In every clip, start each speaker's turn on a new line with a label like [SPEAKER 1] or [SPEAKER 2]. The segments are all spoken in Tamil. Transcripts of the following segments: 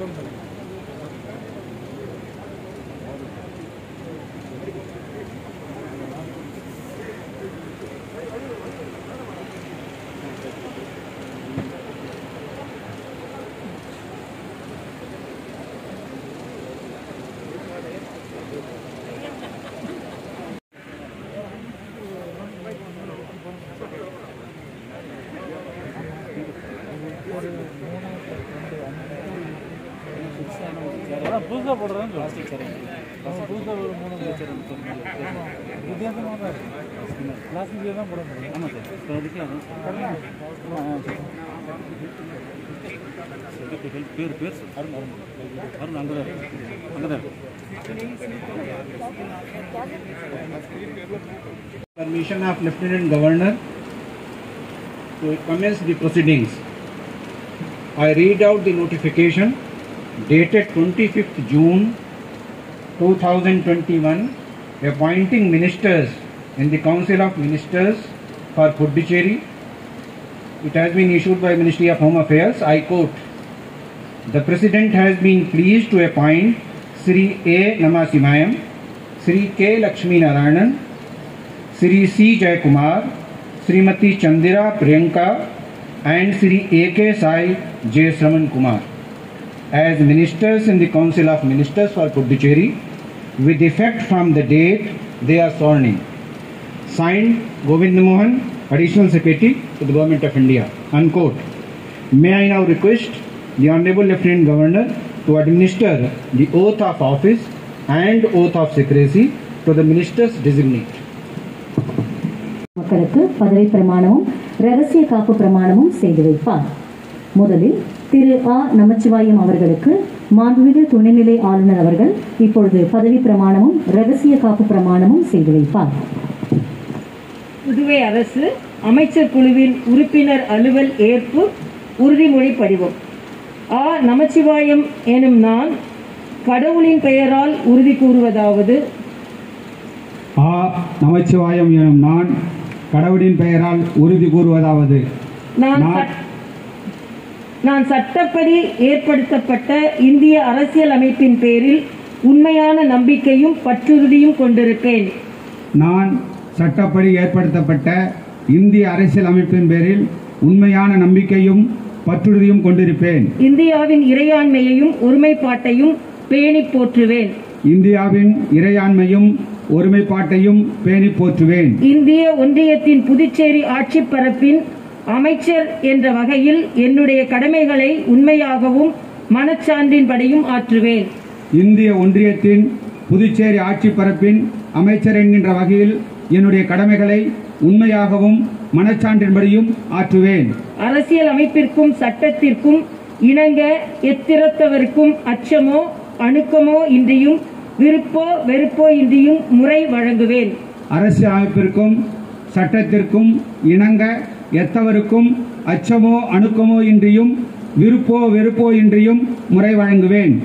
[SPEAKER 1] புதுசாக போடுறேன் பிளாஸ்டிக் சேர் புதுசாக ஒரு மூணு வித்தியாசமாக தான் இருக்கு பிளாஸ்டிக் சேர் தான் போட முடியும் ஆமாம் சார் இப்போ அதுக்கு அது பேர் பேர் சார் அருண் அருண் அருண் அங்கே தான் இருக்கு அங்கே தான் இருக்கு
[SPEAKER 2] Permission of Lieutenant Governor to commence the proceedings. I read out the notification dated 25th June 2021 appointing ministers in the Council of Ministers for Puducherry. It has been issued by Ministry of Home Affairs. I quote, the President has been pleased to appoint Sri A. Namasimayam, Sri K. Lakshmi Narayanan, Sri C. Jayakumar, Srimati Chandira Priyanka, and Sri A.K. Sai J. Sraman Kumar as ministers in the Council of Ministers for Puducherry with effect from the date they are sworn in. Signed Govind Mohan, Additional Secretary to the Government of India. Unquote. May I now request the Honorable Lieutenant Governor to administer the oath of office and oath of secrecy to the ministers designate.
[SPEAKER 3] மக்களுக்கு பதவி பிரமாணமும் ரகசிய காப்பு பிரமாணமும் செய்து வைப்பார் முதலில் திரு ஆ நமச்சிவாயம் அவர்களுக்கு மாண்புமிகு துணைநிலை ஆளுநர் அவர்கள் இப்பொழுது பதவி பிரமாணமும் ரகசிய காப்பு பிரமாணமும் செய்து வைப்பார்
[SPEAKER 4] புதுவை அரசு அமைச்சர் குழுவின் உறுப்பினர் அலுவல் ஏற்பு உறுதிமொழி படிவம் ஆ நமச்சிவாயம் எனும் நான் கடவுளின் பெயரால் உறுதி கூறுவதாவது
[SPEAKER 5] ஆ நமச்சிவாயம் எனும் நான் கடவுளின் பெயரால் உறுதி கூறுவதாவது
[SPEAKER 4] நான்
[SPEAKER 5] நான்
[SPEAKER 4] சட்- நான் சட்டப்படி ஏற்படுத்தப்பட்ட இந்திய அரசியல் அமைப்பின் பேரில் உண்மையான நம்பிக்கையும் பற்றுறுதியும் கொண்டிருப்பேன்
[SPEAKER 5] நான் சட்டப்படி ஏற்படுத்தப்பட்ட இந்திய அரசியல் அமைப்பின் பேரில் உண்மையான நம்பிக்கையும் பற்றுறுதியும் கொண்டிருப்பேன்
[SPEAKER 4] இந்தியாவின் இறையாண்மையையும் ஒருமைப்பாட்டையும் பேணி போற்றுவேன்
[SPEAKER 5] இந்தியாவின் இறையாண்மையும் ஒருமைப்பாட்டையும் பேணி போற்றுவேன்
[SPEAKER 4] இந்திய ஒன்றியத்தின் புதுச்சேரி ஆட்சிப் பரப்பின் அமைச்சர் என்ற வகையில் என்னுடைய கடமைகளை உண்மையாகவும் மனச்சான்றின்படியும் ஆற்றுவேன்
[SPEAKER 5] இந்திய ஒன்றியத்தின் புதுச்சேரி ஆட்சி பரப்பின் அமைச்சர் என்கின்ற வகையில் என்னுடைய கடமைகளை உண்மையாகவும் மனச்சான்றின்படியும் ஆற்றுவேன்
[SPEAKER 4] அரசியல் அமைப்பிற்கும் சட்டத்திற்கும் இணங்க எத்திரத்தவருக்கும் அச்சமோ அணுக்கமோ இன்றியும் விருப்போ வெறுப்போ இன்றியும் முறை வழங்குவேன்
[SPEAKER 5] அரசியல் அமைப்பிற்கும் சட்டத்திற்கும் இணங்க எத்தவருக்கும் அச்சமோ அணுக்கமோ இன்றியும் விருப்போ வெறுப்போ இன்றியும் முறை வழங்குவேன்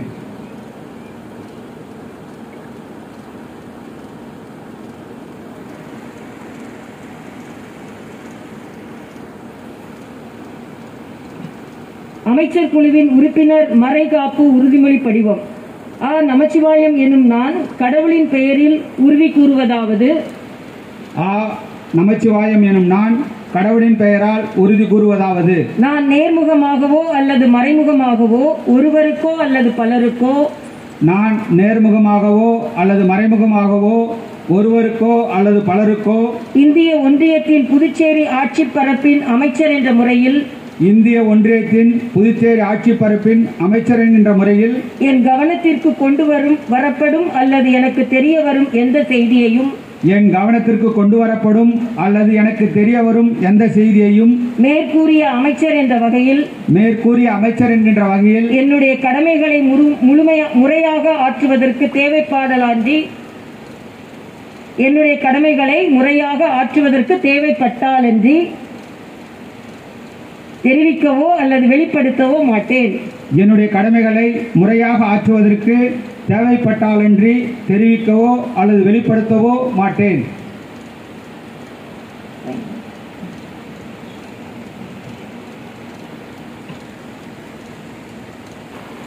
[SPEAKER 4] அமைச்சர் குழுவின் உறுப்பினர் மறைகாப்பு உறுதிமொழி படிவம் ஆ நமச்சிவாயம் எனும் நான் கடவுளின் பெயரில் உறுதி கூறுவதாவது
[SPEAKER 5] ஆ நமச்சிவாயம் எனும் நான் கடவுளின் பெயரால் உறுதி கூறுவதாவது
[SPEAKER 4] நான் நேர்முகமாகவோ அல்லது மறைமுகமாகவோ ஒருவருக்கோ அல்லது பலருக்கோ
[SPEAKER 5] நான் நேர்முகமாகவோ அல்லது மறைமுகமாகவோ ஒருவருக்கோ அல்லது பலருக்கோ
[SPEAKER 4] இந்திய ஒன்றியத்தின் புதுச்சேரி ஆட்சிப் பரப்பின் அமைச்சர் என்ற முறையில்
[SPEAKER 5] இந்திய ஒன்றியத்தின் புதுச்சேரி ஆட்சி பரப்பின் அமைச்சர் என்கின்ற முறையில்
[SPEAKER 4] என் கவனத்திற்கு கொண்டு வரும் வரப்படும் அல்லது எனக்கு தெரிய வரும் எந்த செய்தியையும்
[SPEAKER 5] என் கவனத்திற்கு கொண்டு வரப்படும் அல்லது எனக்கு தெரிய வரும் எந்த செய்தியையும்
[SPEAKER 4] மேற்கூறிய அமைச்சர் என்ற வகையில்
[SPEAKER 5] மேற்கூறிய அமைச்சர் என்கின்ற வகையில்
[SPEAKER 4] என்னுடைய கடமைகளை முழு- முழுமையா முறையாக ஆற்றுவதற்கு தேவைப்பாடலான்றி என்னுடைய கடமைகளை முறையாக ஆற்றுவதற்கு தேவைப்பட்டாலன்றி தெரிவிக்கவோ அல்லது வெளிப்படுத்தவோ மாட்டேன்
[SPEAKER 5] என்னுடைய கடமைகளை முறையாக ஆற்றுவதற்கு தேவைப்பட்டாலன்றி தெரிவிக்கவோ அல்லது வெளிப்படுத்தவோ மாட்டேன்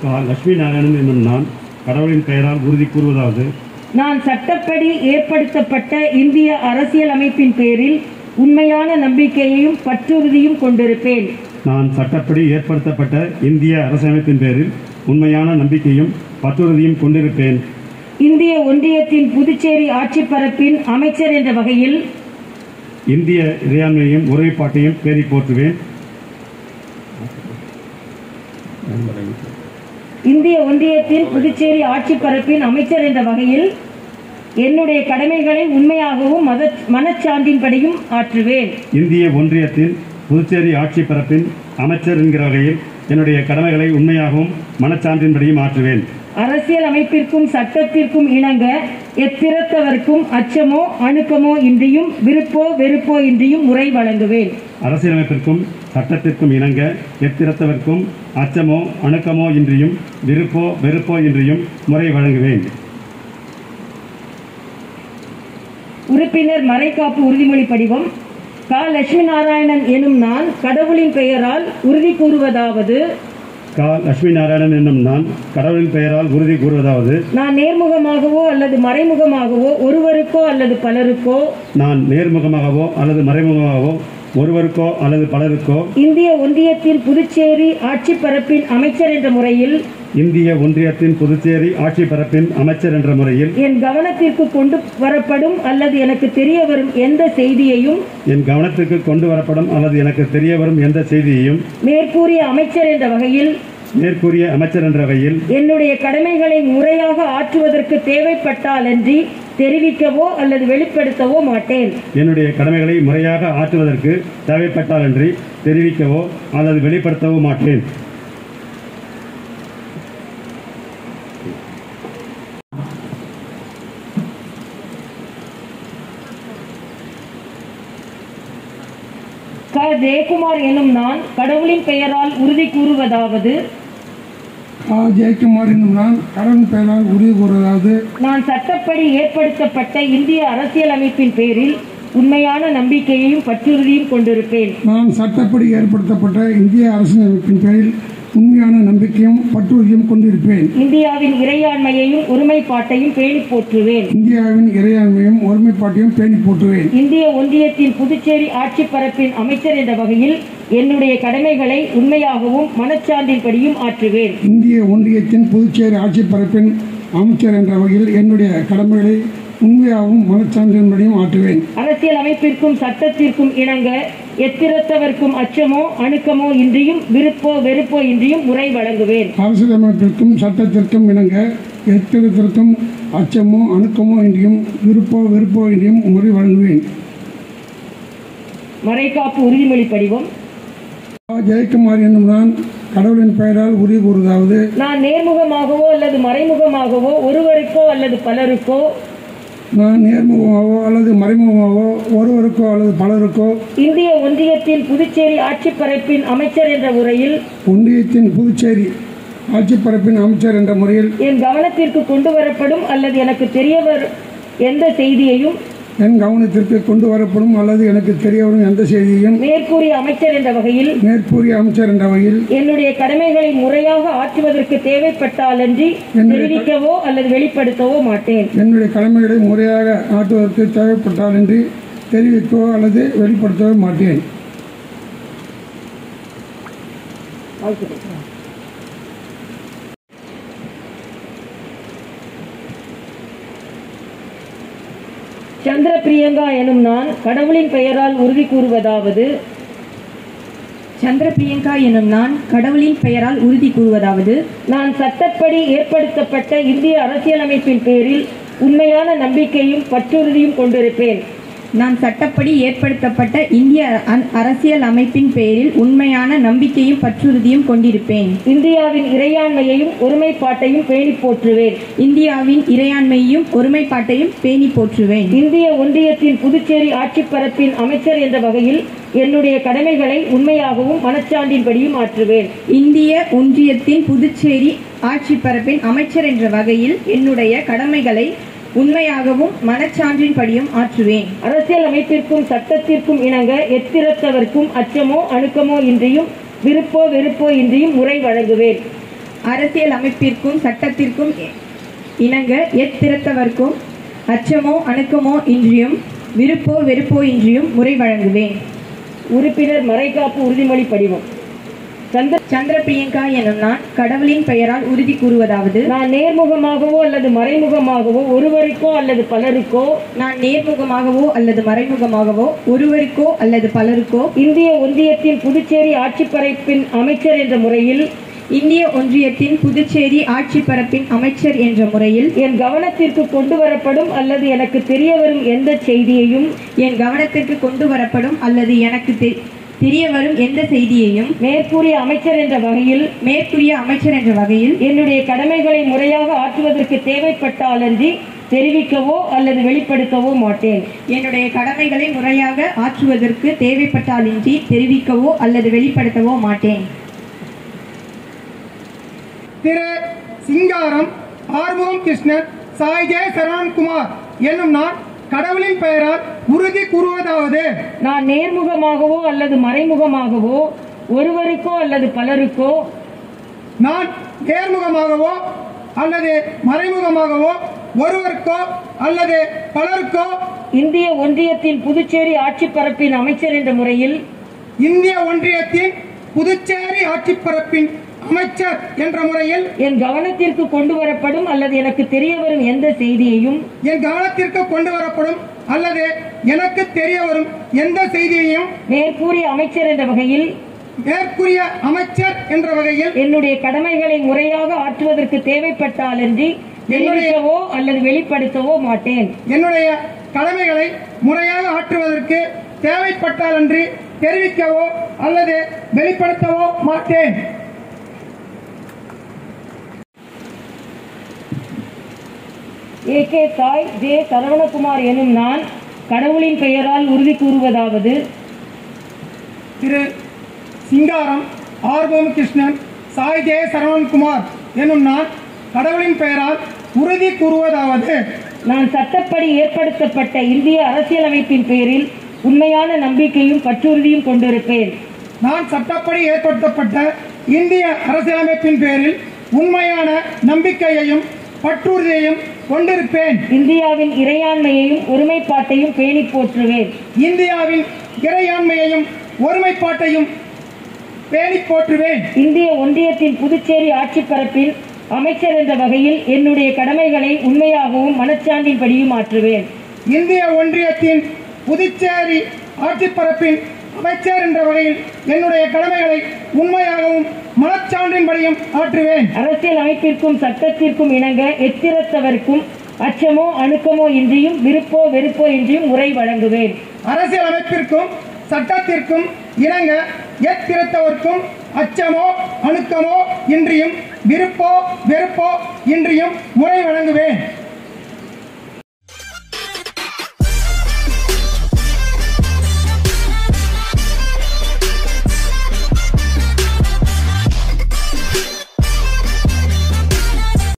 [SPEAKER 1] கா லட்சுமி நாராயணன் என்னும் நான் கடவுளின் பெயரால் உறுதி கூறுவதாவது
[SPEAKER 4] நான் சட்டப்படி ஏற்படுத்தப்பட்ட இந்திய அரசியல் அமைப்பின் பேரில் உண்மையான நம்பிக்கையையும் பற்றுறுதியும் கொண்டிருப்பேன்
[SPEAKER 1] நான் சட்டப்படி ஏற்படுத்தப்பட்ட இந்திய அரசமைப்பின் பேரில் உண்மையான நம்பிக்கையும் பற்றுறுதியும் கொண்டிருப்பேன்
[SPEAKER 4] இந்திய ஒன்றியத்தின் புதுச்சேரி ஆட்சி பரப்பின் அமைச்சர் என்ற வகையில்
[SPEAKER 1] இந்திய இறையாண்மையும் ஒருமைப்பாட்டையும் பேணி போற்றுவேன்
[SPEAKER 4] இந்திய ஒன்றியத்தின் புதுச்சேரி ஆட்சி பரப்பின் அமைச்சர் என்ற வகையில் என்னுடைய கடமைகளை உண்மையாகவும் மத மனச்சான்றின்படியும் ஆற்றுவேன்
[SPEAKER 1] இந்திய ஒன்றியத்தின் புதுச்சேரி ஆட்சி பரப்பின் அமைச்சர் என்கிற வகையில் என்னுடைய கடமைகளை உண்மையாகவும் மனச்சான்றின்படியும் ஆற்றுவேன்
[SPEAKER 4] அரசியல் அமைப்பிற்கும் சட்டத்திற்கும் இணங்க எத்திரத்தவர்க்கும் அச்சமோ அணுக்கமோ இன்றியும் விருப்போ வெறுப்போ இன்றியும் முறை வழங்குவேன்
[SPEAKER 1] அரசியலமைப்பிற்கும் சட்டத்திற்கும் இணங்க எத்திரத்தவர்க்கும் அச்சமோ அணுக்கமோ இன்றியும் விருப்போ வெறுப்போ இன்றியும் முறை வழங்குவேன்
[SPEAKER 4] உறுப்பினர் மறைக்காப்பு உறுதிமொழி படிவம் கா லட்சுமி நாராயணன் எனும் நான் கடவுளின் பெயரால் உறுதி கூறுவதாவது
[SPEAKER 1] கா லட்சுமி நாராயணன் என்னும் நான் கடவுளின் பெயரால் உறுதி கூறுவதாவது
[SPEAKER 4] நான் நேர்முகமாகவோ அல்லது மறைமுகமாகவோ ஒருவருக்கோ அல்லது பலருக்கோ
[SPEAKER 1] நான் நேர்முகமாகவோ அல்லது மறைமுகமாகவோ ஒருவருக்கோ அல்லது பலருக்கோ
[SPEAKER 4] இந்திய ஒன்றியத்தின் புதுச்சேரி ஆட்சி பரப்பின் அமைச்சர் என்ற முறையில்
[SPEAKER 1] இந்திய ஒன்றியத்தின் புதுச்சேரி ஆட்சி பரப்பின் அமைச்சர் என்ற முறையில்
[SPEAKER 4] என் கவனத்திற்கு கொண்டு வரப்படும் அல்லது எனக்கு தெரிய வரும் எந்த செய்தியையும்
[SPEAKER 1] என் கவனத்துக்கு கொண்டு வரப்படும் அல்லது எனக்கு தெரிய வரும் எந்த செய்தியையும்
[SPEAKER 4] மேற்கூறிய அமைச்சர் என்ற வகையில்
[SPEAKER 1] மேற்கூறிய அமைச்சர் என்ற வகையில்
[SPEAKER 4] என்னுடைய கடமைகளை முறையாக ஆற்றுவதற்கு தேவைப்பட்டாலன்றி தெரிவிக்கவோ அல்லது வெளிப்படுத்தவோ மாட்டேன்
[SPEAKER 1] என்னுடைய கடமைகளை முறையாக ஆற்றுவதற்கு தேவைப்பட்டாலன்றி தெரிவிக்கவோ அல்லது வெளிப்படுத்தவோ மாட்டேன்
[SPEAKER 4] க ஜெயக்குமார் எனும் நான் கடவுளின் பெயரால் உறுதி கூறுவதாவது
[SPEAKER 6] ஆ ஜெயக்குமார் என்னும் நான் கடவுள் பெயரால் உறுதி கூறுவதாவது
[SPEAKER 4] நான் சட்டப்படி ஏற்படுத்தப்பட்ட இந்திய அரசியல் அமைப்பின் பேரில் உண்மையான நம்பிக்கையையும் பற்றுறுதியும் கொண்டிருப்பேன்
[SPEAKER 6] நான் சட்டப்படி ஏற்படுத்தப்பட்ட இந்திய அரசியலமைப்பின் பேரில் உண்மையான நம்பிக்கையும் பற்றுறுதியும் கொண்டிருப்பேன்
[SPEAKER 4] இந்தியாவின் இறையாண்மையையும் ஒருமைப்பாட்டையும் பேணி போற்றுவேன்
[SPEAKER 6] இந்தியாவின் இறையாண்மையும் ஒருமைப்பாட்டையும் பேணி போற்றுவேன்
[SPEAKER 4] இந்திய ஒன்றியத்தின் புதுச்சேரி ஆட்சி பரப்பின் அமைச்சர் என்ற வகையில் என்னுடைய கடமைகளை உண்மையாகவும் மனச்சான்றின்படியும் ஆற்றுவேன்
[SPEAKER 6] இந்திய ஒன்றியத்தின் புதுச்சேரி ஆட்சி பரப்பின் அமைச்சர் என்ற வகையில் என்னுடைய கடமைகளை உண்மையாகவும் மனச்சான்றின்படியும் ஆற்றுவேன்
[SPEAKER 4] அரசியல் அமைப்பிற்கும் சட்டத்திற்கும் இணங்க எத்திரத்தவர்க்கும் அச்சமோ அணுக்கமோ இன்றியும் விருப்போ வெறுப்போ இன்றியும் முறை வழங்குவேன்
[SPEAKER 6] அரசியலமைப்பிற்கும் சட்டத்திற்கும் இணங்க எத்திரத்திற்கும் அச்சமோ அணுக்கமோ இன்றியும் விருப்போ வெறுப்போ இன்றியும் முறை வழங்குவேன்
[SPEAKER 4] மறைக்காப்பு உறுதிமொழி படிவம்
[SPEAKER 6] ஆ ஜெயக்குமார் என்னும் நான் கடவுளின் பெயரால் உறுதி கூறுவதாவது
[SPEAKER 4] நான் நேர்முகமாகவோ அல்லது மறைமுகமாகவோ ஒருவருக்கோ அல்லது பலருக்கோ
[SPEAKER 6] நான் நேர்முகமாகவோ அல்லது மறைமுகமாகவோ ஒருவருக்கோ அல்லது பலருக்கோ
[SPEAKER 4] இந்திய ஒன்றியத்தின் புதுச்சேரி ஆட்சி பரப்பின் அமைச்சர் என்ற முறையில்
[SPEAKER 6] ஒன்றியத்தின் புதுச்சேரி ஆட்சிப் பரப்பின் அமைச்சர் என்ற முறையில்
[SPEAKER 4] என் கவனத்திற்கு கொண்டு வரப்படும் அல்லது எனக்கு தெரிய வரும் எந்த செய்தியையும்
[SPEAKER 6] என் கவனத்திற்கு கொண்டு வரப்படும் அல்லது எனக்கு தெரிய வரும் எந்த செய்தியையும்
[SPEAKER 4] மேற்கூறிய அமைச்சர் என்ற வகையில்
[SPEAKER 6] மேற்கூறிய அமைச்சர் என்ற வகையில்
[SPEAKER 4] என்னுடைய கடமைகளை முறையாக ஆற்றுவதற்கு தேவைப்பட்டாலன்றி தெரிவிக்கவோ அல்லது வெளிப்படுத்தவோ மாட்டேன்
[SPEAKER 6] என்னுடைய கடமைகளை முறையாக ஆற்றுவதற்கு தேவைப்பட்டாலின்றி தெரிவிக்கவோ அல்லது வெளிப்படுத்தவோ மாட்டேன்
[SPEAKER 4] சந்திர பிரியங்கா எனும் நான் கடவுளின் பெயரால் உறுதி கூறுவதாவது
[SPEAKER 7] சந்திர பிரியங்கா எனும் நான் கடவுளின் பெயரால் உறுதி கூறுவதாவது
[SPEAKER 4] நான் சட்டப்படி ஏற்படுத்தப்பட்ட இந்திய அரசியலமைப்பின் பேரில் உண்மையான நம்பிக்கையும் பற்றுறுதியும் கொண்டிருப்பேன்
[SPEAKER 7] நான் சட்டப்படி ஏற்படுத்தப்பட்ட இந்திய அ- அரசியல் அமைப்பின் பெயரில் உண்மையான நம்பிக்கையும் பற்றுறுதியும் கொண்டிருப்பேன்
[SPEAKER 4] இந்தியாவின் இறையாண்மையையும் ஒருமைப்பாட்டையும் பேணி போற்றுவேன்
[SPEAKER 7] இந்தியாவின் இறையாண்மையையும் ஒருமைப்பாட்டையும் பேணி போற்றுவேன்
[SPEAKER 4] இந்திய ஒன்றியத்தின் புதுச்சேரி ஆட்சி பரப்பின் அமைச்சர் என்ற வகையில் என்னுடைய கடமைகளை உண்மையாகவும் மனச்சான்றின்படியும் ஆற்றுவேன்
[SPEAKER 7] இந்திய ஒன்றியத்தின் புதுச்சேரி ஆட்சி பரப்பின் அமைச்சர் என்ற வகையில் என்னுடைய கடமைகளை உண்மையாகவும் மனச்சான்றின்படியும் ஆற்றுவேன்
[SPEAKER 4] அரசியல் அமைப்பிற்கும் சட்டத்திற்கும் இணங்க எத்திரத்தவர்க்கும் அச்சமோ அணுக்கமோ இன்றியும் விருப்போ வெறுப்போ இன்றியும் முறை வழங்குவேன்
[SPEAKER 7] அரசியல் அமைப்பிற்கும் சட்டத்திற்கும் இணங்க எத்திருத்தவர்க்கும் அச்சமோ அணுக்கமோ இன்றியும் விருப்போ வெறுப்போ இன்றியும் முறை வழங்குவேன்
[SPEAKER 4] உறுப்பினர் மறைகாப்பு உறுதிமொழி படிவம் சந்திர
[SPEAKER 7] சந்திர பிரியங்கா எனும் நான் கடவுளின் பெயரால் உறுதி கூறுவதாவது
[SPEAKER 4] நான் நேர்முகமாகவோ அல்லது மறைமுகமாகவோ ஒருவருக்கோ அல்லது பலருக்கோ
[SPEAKER 7] நான் நேர்முகமாகவோ அல்லது மறைமுகமாகவோ ஒருவருக்கோ அல்லது பலருக்கோ
[SPEAKER 4] இந்திய ஒன்றியத்தின் புதுச்சேரி ஆட்சிப்பறைப்பின் அமைச்சர் என்ற முறையில்
[SPEAKER 7] இந்திய ஒன்றியத்தின் புதுச்சேரி ஆட்சி பரப்பின் அமைச்சர் என்ற முறையில்
[SPEAKER 4] என் கவனத்திற்கு கொண்டு வரப்படும் அல்லது எனக்கு தெரிய வரும் எந்த செய்தியையும்
[SPEAKER 7] என் கவனத்திற்கு கொண்டு வரப்படும் அல்லது எனக்கு தெ- தெரிய வரும் எந்த செய்தியையும்
[SPEAKER 4] மேற்கூறிய அமைச்சர் என்ற வகையில்
[SPEAKER 7] மேற்கூறிய அமைச்சர் என்ற வகையில்
[SPEAKER 4] என்னுடைய கடமைகளை முறையாக ஆற்றுவதற்கு தேவைப்பட்டாலன்றி தெரிவிக்கவோ அல்லது வெளிப்படுத்தவோ மாட்டேன்
[SPEAKER 7] என்னுடைய கடமைகளை முறையாக ஆற்றுவதற்கு தேவைப்பட்டாலின்றி தெரிவிக்கவோ அல்லது வெளிப்படுத்தவோ மாட்டேன்
[SPEAKER 8] திரு சிங்காரம் ஆர்வம் கிருஷ்ணன் சாய்ஜே சரவணகுமார் என்னும் நான் கடவுளின் பெயரால் உறுதி கூறுவதாவது
[SPEAKER 4] நான் நேர்முகமாகவோ அல்லது மறைமுகமாகவோ ஒருவருக்கோ அல்லது பலருக்கோ
[SPEAKER 8] நான் நேர்முகமாகவோ அல்லது மறைமுகமாகவோ ஒருவருக்கோ அல்லது பலருக்கோ
[SPEAKER 4] இந்திய ஒன்றியத்தின் புதுச்சேரி ஆட்சிப்பரப்பின் அமைச்சர் என்ற முறையில்
[SPEAKER 8] இந்திய ஒன்றியத்தின் புதுச்சேரி ஆட்சிப்பரப்பின் அமைச்சர் என்ற முறையில்
[SPEAKER 4] என் கவனத்திற்கு கொண்டு வரப்படும் அல்லது எனக்கு தெரிய வரும் எந்த செய்தியையும்
[SPEAKER 8] என் கவனத்திற்கு கொண்டு வரப்படும் அல்லது எனக்கு தெரிய வரும் எந்த செய்தியையும்
[SPEAKER 4] மேற்கூறிய அமைச்சர் என்ற வகையில்
[SPEAKER 8] மேற்கூறிய அமைச்சர் என்ற வகையில்
[SPEAKER 4] என்னுடைய கடமைகளை முறையாக ஆற்றுவதற்கு தேவைப்பட்டாலன்றி தெரிவிக்கவோ அல்லது வெளிப்படுத்தவோ மாட்டேன்
[SPEAKER 8] என்னுடைய கடமைகளை முறையாக ஆற்றுவதற்கு தேவைப்பட்டாலன்றி தெரிவிக்கவோ அல்லது வெளிப்படுத்தவோ மாட்டேன்
[SPEAKER 4] ஏ கே தாய் ஜே சரவணகுமார் எனும் நான் கடவுளின் பெயரால் உறுதி கூறுவதாவது
[SPEAKER 8] திரு சிங்காரம் ஆர்வம் கிருஷ்ணன் சாய் ஜெய சரவணகுமார் என்னும் நான் கடவுளின் பெயரால் உறுதி கூறுவதாவது
[SPEAKER 4] நான் சட்டப்படி ஏற்படுத்தப்பட்ட இந்திய அரசியலமைப்பின் பெயரில் உண்மையான நம்பிக்கையும் பற்றுறுதியும் கொண்டிருப்பேன்
[SPEAKER 8] நான் சட்டப்படி ஏற்படுத்தப்பட்ட இந்திய அரசியலமைப்பின் பேரில் உண்மையான நம்பிக்கையையும் பற்றுறுதியையும் கொண்டிருப்பேன்
[SPEAKER 4] இந்தியாவின் இறையாண்மையையும் ஒருமைப்பாட்டையும் பேணி போற்றுவேன்
[SPEAKER 8] இந்தியாவின் இறையாண்மையையும் ஒருமைப்பாட்டையும் பேணி போற்றுவேன்
[SPEAKER 4] இந்திய ஒன்றியத்தின் புதுச்சேரி ஆட்சிப்பரப்பில் அமைச்சர் என்ற வகையில் என்னுடைய கடமைகளை உண்மையாகவும் மனச்சான்றின்படியும் ஆற்றுவேன்
[SPEAKER 8] இந்திய ஒன்றியத்தின் புதுச்சேரி ஆட்சிப்பரப்பின் அமைச்சர் என்ற வகையில் என்னுடைய கடமைகளை உண்மையாகவும் மனச்சான்றின்படியும் ஆற்றுவேன்
[SPEAKER 4] அரசியல் அமைப்பிற்கும் சட்டத்திற்கும் இணங்க எத்திரத்தவர்க்கும் அச்சமோ அணுக்கமோ இன்றியும் விருப்போ வெறுப்போ இன்றியும் முறை வழங்குவேன்
[SPEAKER 8] அரசியல் அமைப்பிற்கும் சட்டத்திற்கும் இணங்க எத்திருத்தவர்க்கும் அச்சமோ அணுக்கமோ இன்றியும் விருப்போ வெறுப்போ இன்றியும் முறை வழங்குவேன்